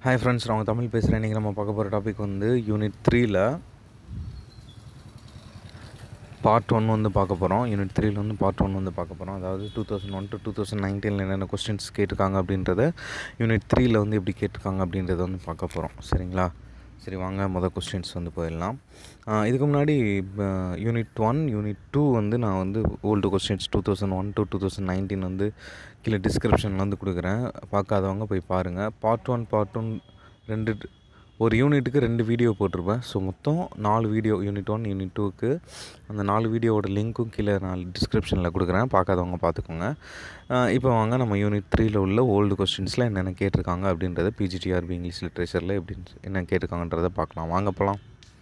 Hi friends நான் உங்க தமிழ் பேசுகிறேன் இன்றைக்கி நம்ம பார்க்க போகிற டாபிக் வந்து யூனிட் த்ரீல பார்ட் ஒன் வந்து பார்க்க போகிறோம் யூனிட் த்ரீல வந்து பார்ட் ஒன் வந்து பார்க்க போகிறோம் அதாவது two thousand one to two thousand நைன்டீனில் என்னென்ன கொஸ்டின்ஸ் கேட்டிருக்காங்க அப்படின்றத யூனிட் த்ரீல வந்து எப்படி கேட்டிருக்காங்க அப்படின்றத வந்து பார்க்க போகிறோம் சரிங்களா சரி வாங்க மொதல் கொஸ்டின்ஸ் வந்து போயிடலாம் ஆஹ் இதுக்கு முன்னாடி யூனிட் ஒன் யூனிட் டூ வந்து நான் வந்து old questions two thousand one to two thousand nineteen வந்து கீழே டிஸ்கிரிப்ஷனில் வந்து கொடுக்குறேன் பார்க்காதவங்க போய் பாருங்கள் பார்ட் ஒன் பார்ட் ஒன் ரெண்டு ஒரு யூனிட்டுக்கு ரெண்டு வீடியோ போட்டிருப்பேன் ஸோ மொத்தம் நாலு வீடியோ யூனிட் ஒன் யூனிட் டூக்கு அந்த நாலு வீடியோவோட லிங்க்கும் கீழே நான் டிஸ்கிரிப்ஷனில் கொடுக்குறேன் பார்க்காதவங்க பார்த்துக்கோங்க ஆஹ் இப்போ வாங்க நம்ம யூனிட் த்ரீல உள்ள ஓல்டு கொஸ்டின்ஸில் என்னென்ன கேட்டிருக்காங்க அப்படின்றத பிஜிடிஆர்பி இங்கிலீஷ் லிட்ரேச்சரில் எப்படி என்ன கேட்டிருக்காங்கன்றதை பார்க்கலாம் வாங்க போகலாம்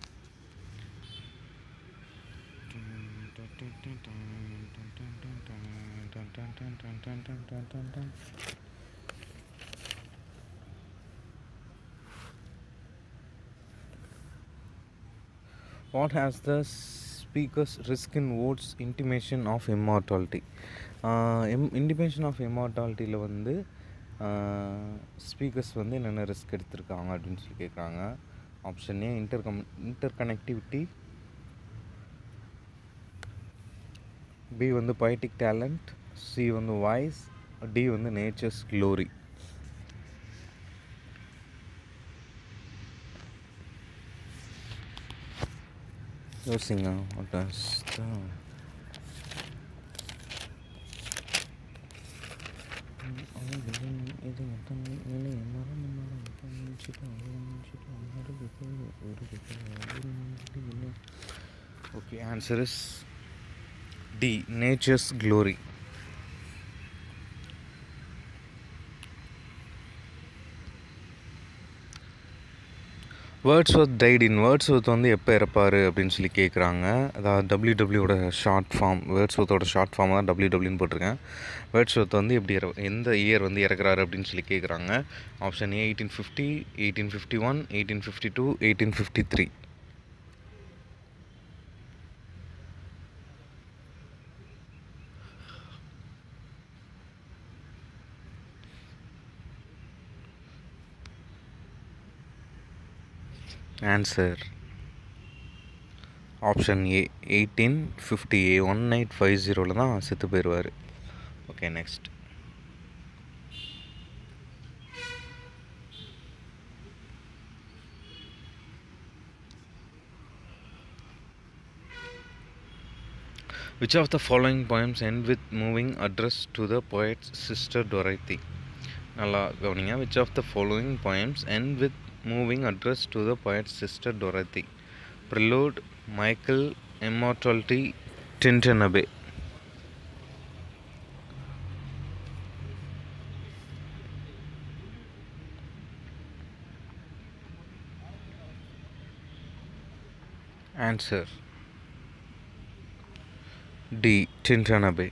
What has the speaker's risk in votes intimation of immortality? Uh, im intimation of immortalityயில் வந்து ஸ்பீக்கர்ஸ் வந்து என்னென்ன ரிஸ்க் எடுத்திருக்காங்க அப்படின்னு சொல்லி கேட்குறாங்க option A inter come inter connectivity B வந்து poetic டேலண்ட் சி வந்து வாய்ஸ் டி வந்து நேச்சர்ஸ் க்ளோரி யோசிங்க what is the Okay, answer is D. Nature's glory. Wordsworth died in Wordsworth வந்து எப்போ இறப்பார் அப்படின்னு சொல்லி கேட்குறாங்க அதாவது டபிள்யூ டபிள்யூட ஷார்ட் ஃபார்ம் வேர்ட்ஸ்வர்த்தோட ஷார்ட் ஃபார்ம் தான் டபிள்யூ டபிள்யூன்னு போட்டிருக்கேன் வேர்ட்ஸ்வர்த் வந்து எப்படி இற எந்த இயர் வந்து இறக்குறாரு அப்படின்னு சொல்லி கேட்குறாங்க option A eighteen fifty eighteen fifty one eighteen fifty two eighteen fifty three answer option A eighteen fifty A one eight five ஜீரோவில் தான் செத்து போயிடுவார் okay next Which of the following poems end with moving address to the poet's sister Dorothy? நல்லா கவனிங்க which of the following poems end with moving address to the poet's sister Dorothy? Prelude, Michael, Immortality, Tintanabe. Answer D. Tintanabe.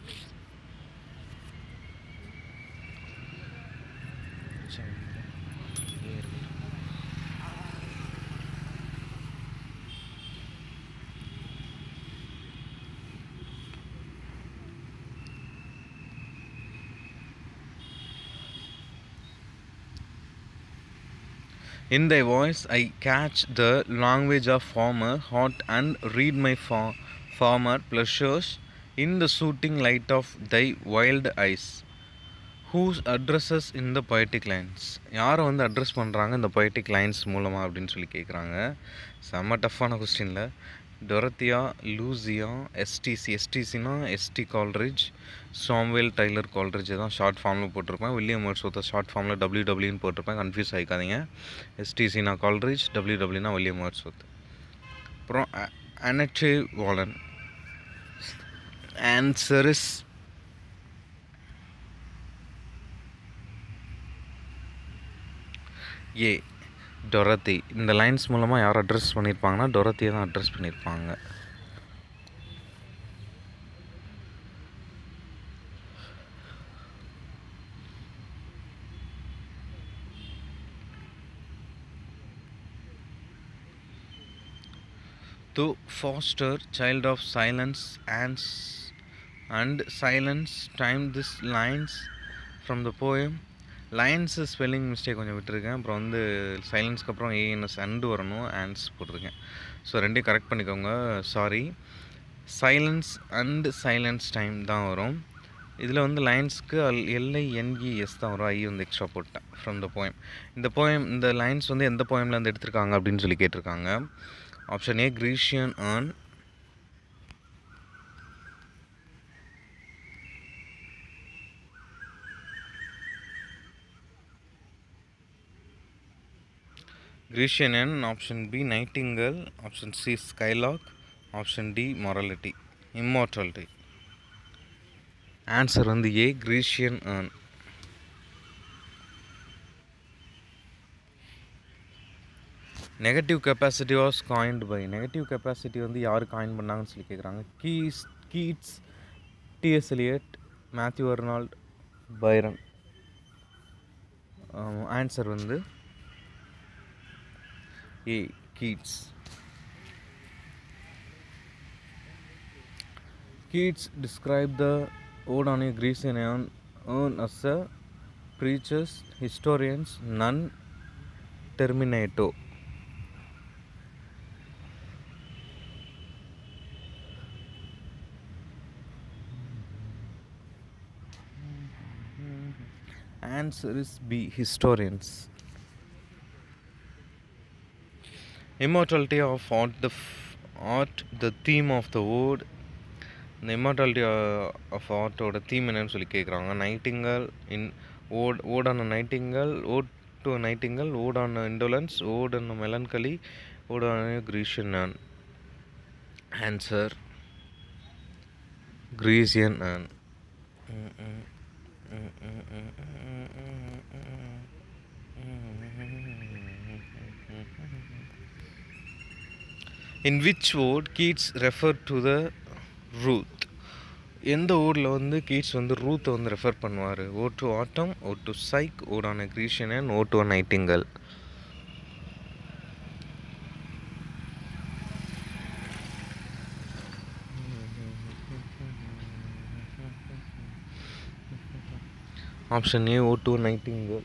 In thy voice I catch the language of former heart and read my for- former pleasures in the shooting light of thy wild eyes. Who's addresses in the poetic lines யாரை வந்து address பண்ணுறாங்க இந்த poetic lines மூலமாக அப்படின்னு சொல்லி கேட்குறாங்க செம்ம டஃப்பான கொஸ்டினில் டொரத்தியா லூசியா எஸ்டிசி எஸ்டிசினா ST Coleridge Samuel Taylor Coleridge தான் ஷார்ட் ஃபார்மில் போட்டிருப்பேன் வில்லியம் வேர்ட்ஸ்வொர்த்தை ஷார்ட் ஃபார்மில் டபிள்யூ டபிள்யூன்னு போட்டிருப்பேன் கன்ஃபியூஸ் ஆகிக்காதீங்க எஸ்டிசினா கால்ரிட்ஜ் டபிள்யூ டபிள்யூனா வில்லியம் வேர்ட்ஸ்வொர்த் அப்புறம் அனச்சே வாலன் ஆன்சர் இஸ் ஏ டொரத்தி இந்த லைன்ஸ் மூலமாக யார் அட்ரஸ் பண்ணியிருப்பாங்கன்னா டொரத்தியை தான் அட்ரஸ் பண்ணியிருப்பாங்க to foster child of silence and s- and silence time this lines from the poem lines spelling mistake கொஞ்சம் விட்டுருக்கேன் அப்புறம் வந்து சைலன்ஸ்க்கு அப்புறம் ஏஎன்எஸ் அண்டு வரணும் ஆன்ஸ் போட்டிருக்கேன் ஸோ ரெண்டையும் கரெக்ட் பண்ணிக்கோங்க sorry silence and silence time தான் வரும் இதில் வந்து லைன்ஸ்க்கு அல் எல்ஐ என்இஎஸ் தான் வரும் ஐ வந்து எக்ஸ்ட்ரா போட்டேன் ஃப்ரம் த போயம் இந்த போயம் இந்த லைன்ஸ் வந்து எந்த போயமில் வந்து எடுத்திருக்காங்க அப்படின்னு சொல்லி கேட்டிருக்காங்க option A Grecian urn Grecian N, option B Nightingale, option C Skylark, option D Morality, Immortality. Answer வந்து A Grecian Urn. Negative capacity was coined by negative capacity வந்து யார் காயின் பண்ணாங்கன்னு சொல்லி கேட்குறாங்க கீஸ் Keats TS Eliot Matthew Arnold Byron answer வந்து A. Keats. Keats described the Ode on a Grecian urn, urn as a preachers, historians, nun, terminato. Answer is B. Historians. immortality of art the f- art the theme of the ode இந்த immortality of ஆர்ட்டோட theme என்னன்னு சொல்லி கேட்குறாங்க nightingale in ode ode on nightingale ode to nightingale ode on indolence ode on melancholy ode on Grecian urn answer Grecian urn in which ode Keats refer to the Ruth எந்த ஓடில் வந்து Keats வந்து ரூத்தை வந்து refer பண்ணுவார் ode to autumn ode to Psyche ஓடான Grecian and ode to nightingale option A ode to nightingale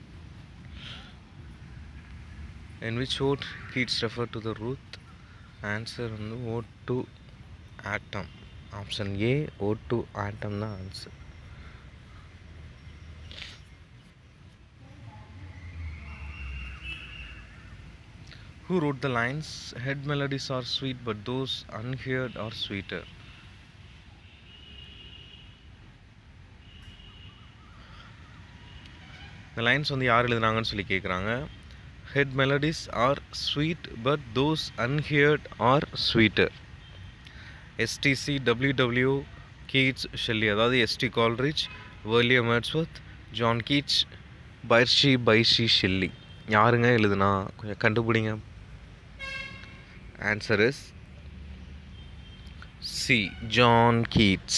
in which ode Keats referred to the Ruth answer வந்து ode to autumn option A ode to autumn தான் answer Who wrote the lines? Head melodies are sweet, but those unheard are sweeter. இந்த lines வந்து யார் எழுதுனாங்கன்னு சொல்லி கேட்குறாங்க heard melodies are sweet but those unheard are sweeter STC W Keats Shelley அதாவது ST Coleridge William Wordsworth John Keats Percy Percy Shelley யாருங்க எழுதுனா கொஞ்சம் கண்டுபிடிங்க answer is C John Keats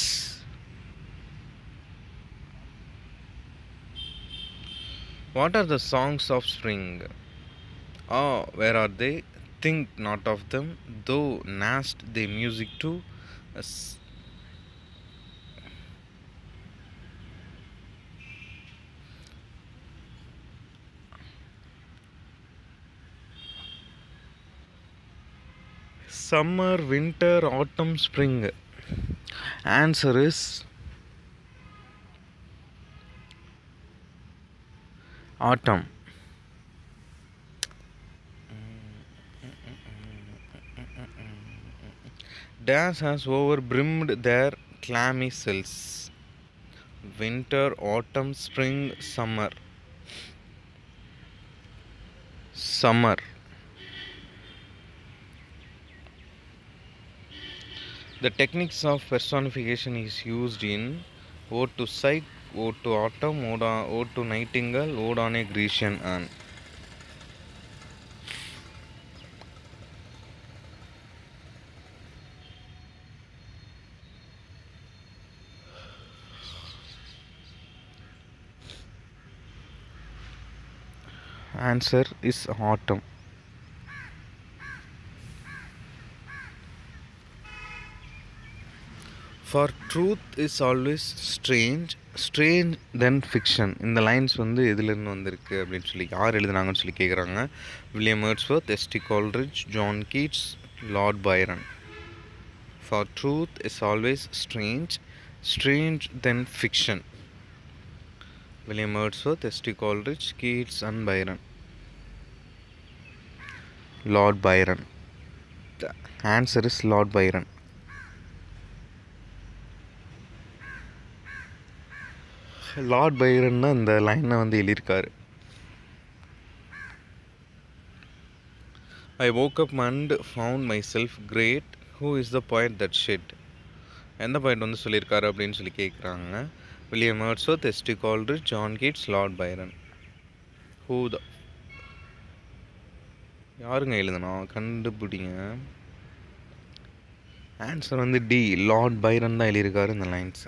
What are the songs of spring? Ah, where are they? Think not of them, though nast they music too. S- Summer, winter, autumn, spring. Answer is autumn. Dash has overbrimmed their clammy cells. Winter, autumn, spring, summer. Summer. The techniques of personification is used in Ode to Psyche, Ode to Autumn, Ode, on- Ode to Nightingale, Ode on a Grecian Urn. Answer is autumn. For truth is always strange strange then fiction இந்த lines வந்து எதுலேருந்து வந்திருக்கு அப்படின்னு சொல்லி யார் எழுதுனாங்கன்னு சொல்லி கேட்குறாங்க William Wordsworth ST Coleridge John Keats Lord Byron for truth is always strange strange then fiction William Wordsworth ST Coleridge Keats and Byron Lord Byron The answer is Lord Byron. Lord Byron தான் இந்த லைனை வந்து எழுதியிருக்காரு I woke up and found myself great who is the poet that shed எந்த point வந்து சொல்லியிருக்காரு அப்படின்னு சொல்லி கேட்குறாங்க William Wordsworth ST Coleridge John Keats Lord Byron who the யாருங்க எழுதுனா கண்டுபிடிங்க ஆன்சர் வந்து டி லார்ட் பைரன் தான் எழுதியிருக்காரு இந்த lines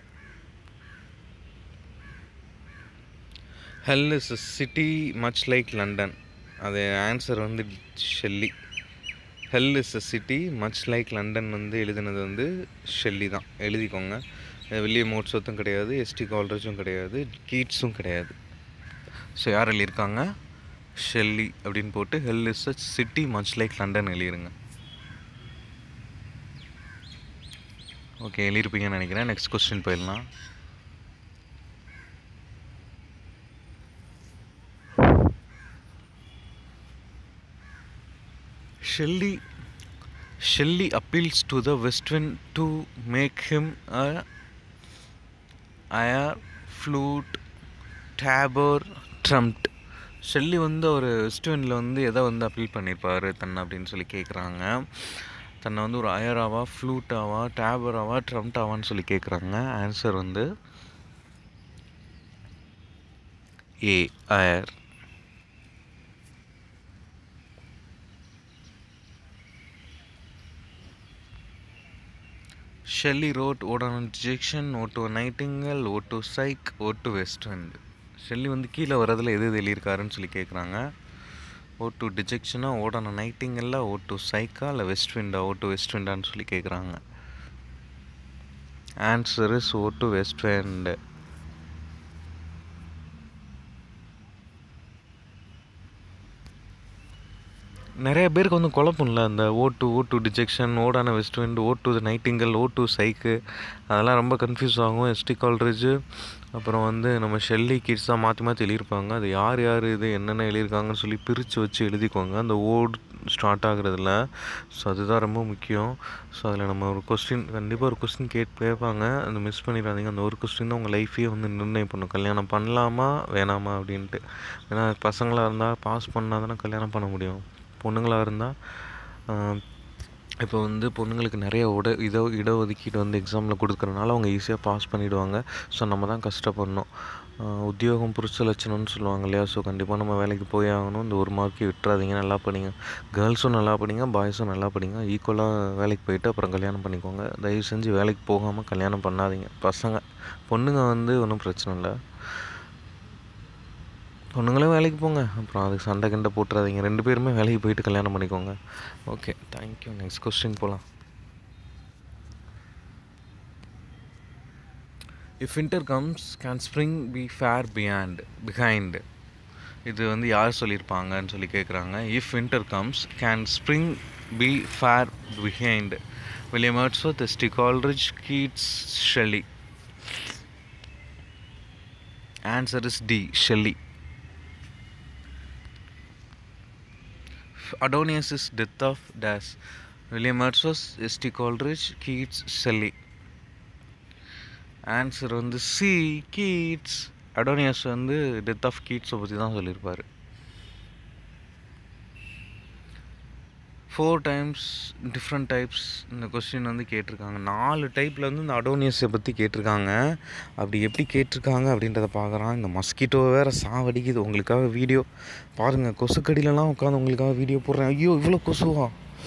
hell is a city much like London அது ஆன்சர் வந்து Shelley hell is a city much like London வந்து எழுதினது வந்து ஷெல்லி தான் எழுதிக்கோங்க வில்லியம் மோட்ஸத்தும் கிடையாது எஸ்டி கால்ரேஜும் கிடையாது கீட்ஸும் கிடையாது ஸோ யார் எழுதியிருக்காங்க ஷெல்லி அப்படின்னு போட்டு hell is a city much like London எழுதிருங்க ஓகே எழுதிருப்பீங்கன்னு நினைக்கிறேன் நெக்ஸ்ட் கொஸ்டின் போயிடலாம் Shelley Shelley appeals to the west wind to make him a air flute tabor trumpet Shelley வந்து ஒரு வெஸ்ட்வெண்டில் வந்து எதை வந்து அப்பீல் பண்ணியிருப்பார் தன்னை அப்படின்னு சொல்லி கேட்குறாங்க தன்னை வந்து ஒரு அயராவா ஃப்ளூட்டாவா டேபராவா ட்ரம்டாவான்னு சொல்லி கேட்குறாங்க ஆன்சர் வந்து A air Shelley wrote Ode on Dejection, Ode to a Nightingale, Ode to Psyche, Ode to West Wind. Shelley வந்து கீழே வரதில் எது எது எழுதியிருக்காருன்னு சொல்லி கேட்குறாங்க ஓ டு டிஜெக்ஷனா ஓடான நைட்டிங்கல்ல ஓ டு சைக்கா இல்லை வெஸ்ட் விண்டா ஓ டு வெஸ்ட் விண்டான்னு சொல்லி கேட்குறாங்க answer is ode to west wind நிறைய பேருக்கு வந்து குழப்பம்ல அந்த ode to ode to dejection ஓடான west wind ode to nightingale ode to Psyche அதெல்லாம் ரொம்ப கன்ஃபியூஸ் ஆகும் எஸ்டி கால்ரேஜ் அப்புறம் வந்து நம்ம ஷெல்லி கிட்ஸ் தான் மாற்றி மாற்றி எழுதியிருப்பாங்க அது யார் யார் இது என்னென்ன எழுதியிருக்காங்கன்னு சொல்லி பிரித்து வச்சு எழுதிக்கோங்க அந்த ஓட் ஸ்டார்ட் ஆகுறதுல ஸோ அதுதான் ரொம்ப முக்கியம் ஸோ அதில் நம்ம ஒரு கொஸ்டின் கண்டிப்பாக ஒரு கொஸ்டின் கேட் கேட்பாங்க அந்த மிஸ் பண்ணிடாதீங்க அந்த ஒரு கொஸ்டின் தான் உங்கள் லைஃபையே வந்து நிர்ணயம் பண்ணும் கல்யாணம் பண்ணலாமா வேணாமா அப்படின்ட்டு ஏன்னா பசங்களாக இருந்தால் பாஸ் பண்ணால் தானே கல்யாணம் பண்ண முடியும் பொண்ணுங்களாக இருந்தால் இப்போ வந்து பொண்ணுங்களுக்கு நிறைய உட இட இடஒதுக்கீடு வந்து எக்ஸாமில் கொடுக்குறனால அவங்க ஈஸியாக பாஸ் பண்ணிவிடுவாங்க ஸோ நம்ம தான் கஷ்டப்படணும் உத்தியோகம் புருஷ லட்சணம்னு சொல்லுவாங்க இல்லையா ஸோ கண்டிப்பாக நம்ம வேலைக்கு போய் ஆகணும் இந்த ஒரு மார்க்கை விட்டுறாதீங்க நல்லா படிங்க கேர்ள்ஸும் நல்லா படிங்க பாய்ஸும் நல்லா படிங்க ஈக்குவலாக வேலைக்கு போயிட்டு அப்புறம் கல்யாணம் பண்ணிக்கோங்க தயவு செஞ்சு வேலைக்கு போகாமல் கல்யாணம் பண்ணாதீங்க பசங்க பொண்ணுங்க வந்து ஒன்றும் பிரச்சனை இல்லை பொண்ணுங்களும் வேலைக்கு போங்க அப்புறம் அதுக்கு சண்டை கிண்டை போட்டுறாதீங்க ரெண்டு பேருமே வேலைக்கு போயிட்டு கல்யாணம் பண்ணிக்கோங்க ஓகே தேங்க்யூ நெக்ஸ்ட் கொஸ்டின் போகலாம் if winter comes can spring be fair beyond behind இது வந்து யார் சொல்லியிருப்பாங்கன்னு சொல்லி கேட்குறாங்க if winter comes can spring be fair behind William Wordsworth ST Coleridge Keats Shelley answer is D Shelley Adonius' death of Dash. William Wordsworth, S.T. Coleridge, Keats, Shelley. Answer வந்து C Keats Adonais வந்து death of கீட்ஸை பற்றி தான் சொல்லியிருப்பார் four times different types இந்த question வந்து கேட்டிருக்காங்க நாலு டைப்பில் வந்து இந்த அடோனியஸை பற்றி கேட்டிருக்காங்க அப்படி எப்படி கேட்டிருக்காங்க அப்படின்றத பார்க்குறான் இந்த மஸ்கிட்டோ வேறு சாவடிக்குது உங்களுக்காக வீடியோ பாருங்கள் கொசுக்கடியிலலாம் உட்காந்து உங்களுக்காக வீடியோ போடுறேன் ஐயோ இவ்வளோ கொசுவா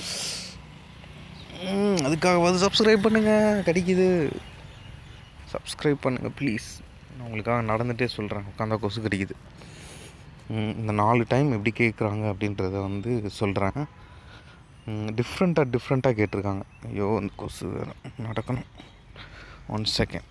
அதுக்காக வந்து சப்ஸ்கிரைப் பண்ணுங்கள் கிடைக்குது சப்ஸ்கிரைப் பண்ணுங்கள் ப்ளீஸ் நான் உங்களுக்காக நடந்துகிட்டே சொல்கிறேன் உட்காந்தா கொசு கிடைக்குது இந்த நாலு டைம் எப்படி கேட்குறாங்க அப்படின்றத வந்து சொல்கிறேன் டிஃப்ரெண்ட்டாக டிஃப்ரெண்ட்டாக கேட்டிருக்காங்க ஐயோ இந்த கொசு வேறு நடக்கணும் one second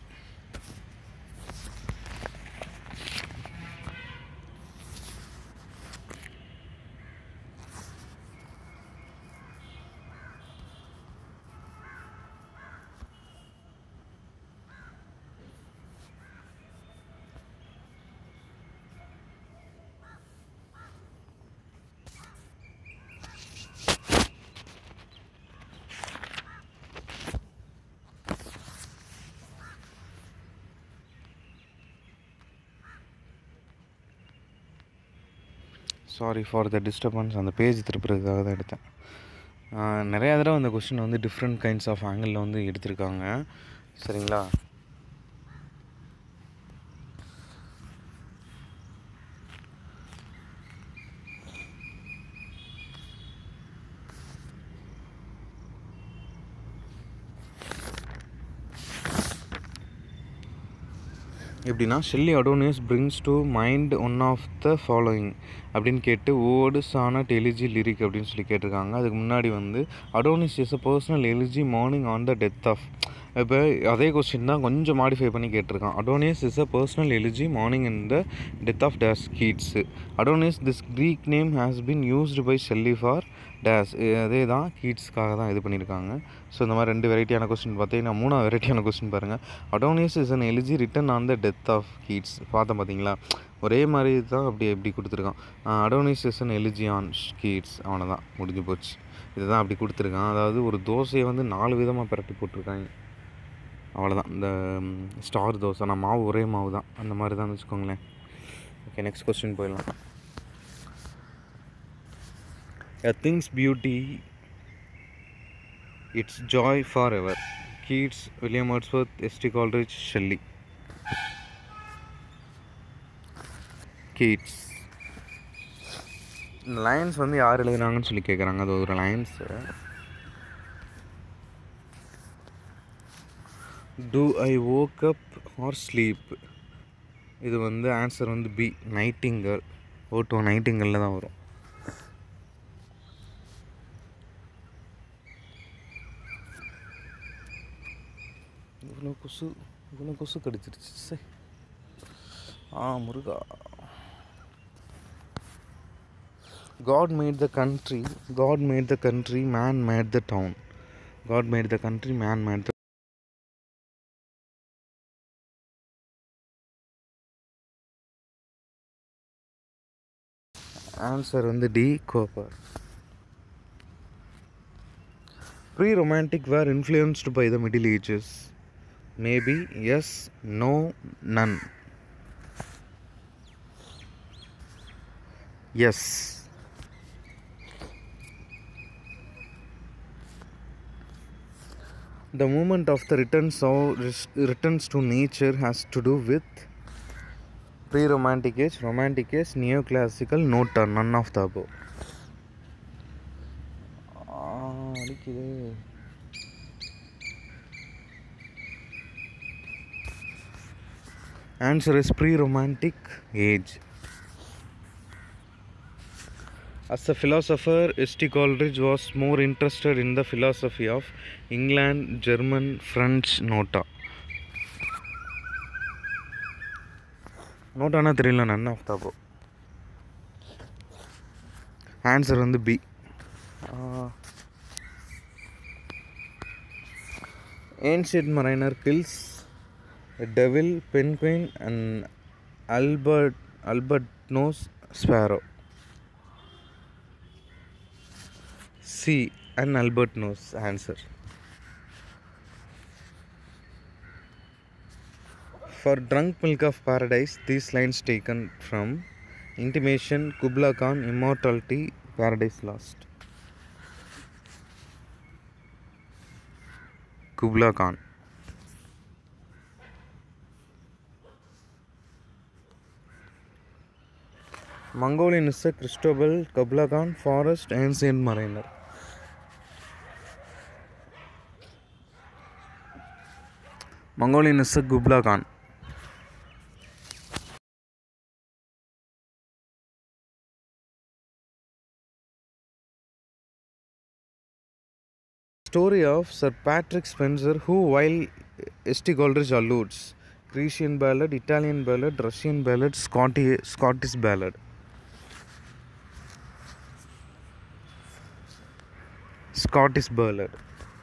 sorry for the disturbance அந்த பேஜ் திருப்புறதுக்காக தான் எடுத்தேன் ஆஹ் நிறையா தடவை அந்த கொஸ்டின் வந்து டிஃப்ரெண்ட் கைண்ட்ஸ் ஆஃப் ஆங்கிளில் வந்து எடுத்திருக்காங்க சரிங்களா எப்படின்னா Shelley Adonais brings to mind one of the following அப்படின்னு கேட்டு ஓடு சானட் எலிஜி லிரிக் அப்படின்னு சொல்லி கேட்டிருக்காங்க அதுக்கு முன்னாடி வந்து Adonais is a personal elegy mourning on the death of இப்போ அதே கொஸ்டின் தான் கொஞ்சம் மாடிஃபை பண்ணி கேட்டிருக்கான் Adonais is a personal elegy mourning in the death of days Keats Adonais this Greek name has been used by Shelley for days அதே தான் கீட்ஸ்க்காக தான் இது பண்ணியிருக்காங்க ஸோ இந்த மாதிரி ரெண்டு வெரைட்டியான கொஸ்டின் பார்த்தீங்கன்னா மூணாவது வெரைட்டியான கொஸ்டின் பாருங்கள் Adonais is an elegy written on the death of Keats பார்த்தேன் பார்த்தீங்களா ஒரே மாதிரி தான் அப்படி எப்படி கொடுத்துருக்கான் Adonais is an elegy on Keats அவனை தான் முடிஞ்சு போச்சு இதுதான் அப்படி கொடுத்துருக்கான் அதாவது ஒரு தோசையை வந்து நாலு விதமாக பிரட்டி போட்டிருக்காங்க அவ்வளோதான் இந்த ஸ்டார் தோசை நான் மாவு ஒரே மாவு தான் அந்த மாதிரி தான் வச்சுக்கோங்களேன் ஓகே நெக்ஸ்ட் கொஸ்டின் போயிடலாம் A thing's beauty, its joy forever. Keats, William Wordsworth, S.T. Coleridge, Shelley. Keats. இந்த லைன்ஸ் வந்து யார் எழுதுனாங்கன்னு சொல்லி கேட்குறாங்க அது ஒரு lines do I woke up or sleep இது வந்து ஆன்சர் வந்து பி நைட்டிங்கல் ஓட்டோ நைட்டிங்கலில் தான் வரும் இவ்வளோ கொசு இவ்வளோ கொசு கடிச்சிருச்சு சே ஆ முருகா God made the country God made the country man made the town God made the country man made the answer வந்து D Cowper pre romantic were influenced by the middle ages maybe yes no none yes The movement of the returns, of, returns to nature has to do with pre-romantic age, romantic age, neoclassical, no turn, none of the above. ஆ, அடிக்குதே Answer is pre-romantic age. As a philosopher, S.T. Coleridge was more interested in the philosophy of England, German, French, Nota. நோட்டானா தெரியல none of the above answer வந்து B ancient mariner kills devil penguin and albatross albatross sparrow C and albatross answer For Drunk Milk of Paradise, these lines taken from Intimation, Kubla Khan, Immortality, Paradise Lost. Kubla Khan. Mongolian is a Cristobal, Kubla Khan, Forest, Ancient Mariner. Mongolian is a Kubla Khan. story of Sir Patrick Spencer, who, while ST Coleridge alludes Grecian ballad Italian ballad Russian ballad Scottish Scottish ballad Scottish ballad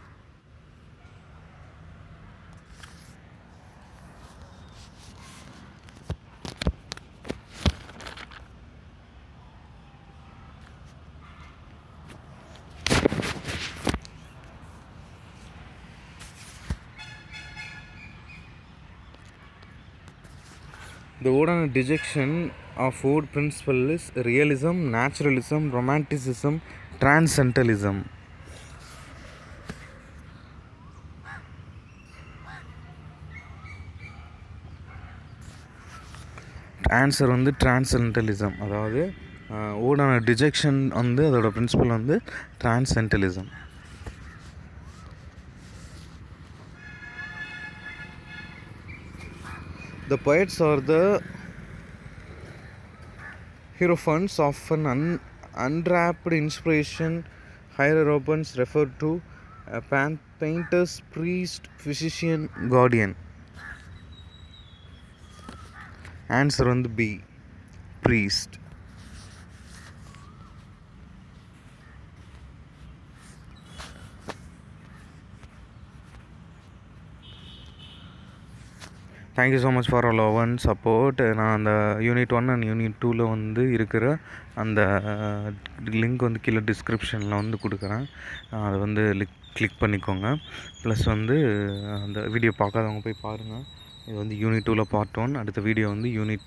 The Odana dejection of food principle is realism, naturalism, romanticism, transcendentalism. Answer வந்து transcendentalism அதாவது ஓடான dejection வந்து அதோட principle வந்து transcendentalism The poets are the hierophants of an un- unwrapped inspiration. Hierophants refer to a pan- painter's priest, physician, guardian. Answer வந்து B priest thank you so much for all love and support நான் அந்த unit one and unit டூவில் வந்து இருக்கிற அந்த link வந்து கீழே டிஸ்கிரிப்ஷனில் வந்து கொடுக்குறேன் அதை வந்து லிக் கிளிக் பண்ணிக்கோங்க ப்ளஸ் வந்து அந்த வீடியோ பார்க்காதவங்க போய் பாருங்கள் இது வந்து யூனிட் டூவில் பார்ட் ஒன் அடுத்த வீடியோ வந்து யூனிட்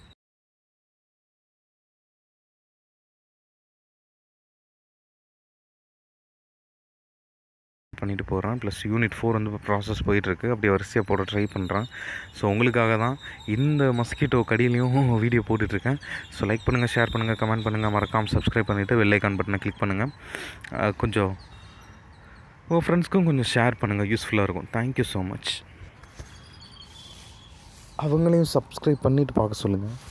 பண்ணிட்டு போகிறேன் ப்ளஸ் யூனிட் ஃபோர் வந்து இப்போ ப்ராசஸ் போயிட்டுருக்கு அப்படியே வரிசையாக போட ட்ரை பண்ணுறேன் ஸோ உங்களுக்காக தான் இந்த மஸ்கிட்டோ கடியிலையும் வீடியோ போட்டுட்ருக்கேன் ஸோ லைக் பண்ணுங்கள் ஷேர் பண்ணுங்கள் கமெண்ட் பண்ணுங்கள் மறக்காமல் சப்ஸ்கிரைப் பண்ணிவிட்டு வெள்ளைக்கான் பட்டனை கிளிக் பண்ணுங்கள் அஹ் கொஞ்சம் உங்கள் ஃப்ரெண்ட்ஸ்க்கும் கொஞ்சம் ஷேர் பண்ணுங்கள் யூஸ்ஃபுல்லாக இருக்கும் தேங்க்யூ ஸோ மச் அவங்களையும் சப்ஸ்கிரைப் பண்ணிவிட்டு பார்க்க சொல்லுங்கள்